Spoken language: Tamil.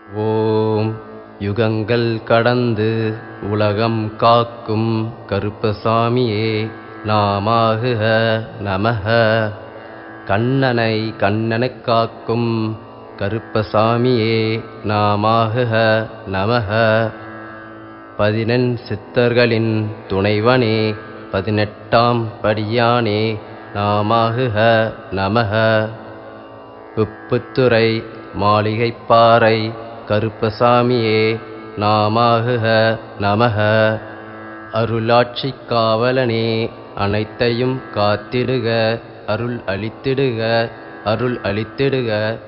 ஓம் யுகங்கள் கடந்து உலகம் காக்கும் கருப்பசாமியே நாமாகுக நமக கண்ணனை கண்ணனைக் காக்கும் கருப்பசாமியே நாமாகுக நமக பதினெண் சித்தர்களின் துணைவனே பதினெட்டாம் படியானே நாமாகுக நமக உப்புத்துறை மாளிகைப்பாறை கருப்பசாமியே நாமாகுக நமக அருளாட்சி காவலனே அனைத்தையும் காத்திடுக அருள் அளித்திடுக அருள் அளித்திடுக